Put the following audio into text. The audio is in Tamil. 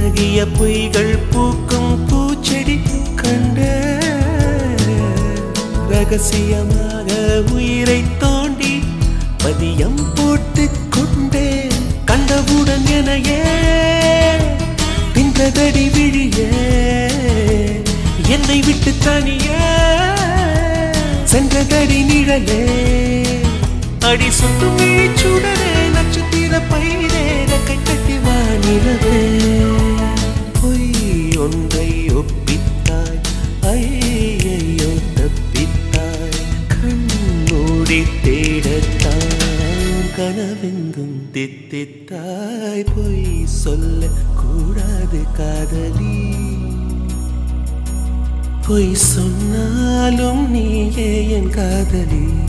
அழகிய பொய்கள் பூக்கும் பூச்செடி கண்ட ரகசியமாக உயிரை தோண்டி பதியம் போட்டு கொண்டேன் கண்டவுடன் எனையே பின்றதடி விழியே என்னை விட்டு தனியே சென்றதடி நிழலே அடி சுட்டும் சுடரே நட்சத்திர பயிரே ரெக்கை கட்டி வானிலவே பொய் ஒன்றை ஒப்பித்தாய் ஐயையோ தப்பித்தாய் கண்மூடி தேடத்தான் கனவெங்கும் தித்தித்தாய் பொய் சொல்ல கூடாது காதலி பொய் சொன்னாலும் நீயே என் காதலி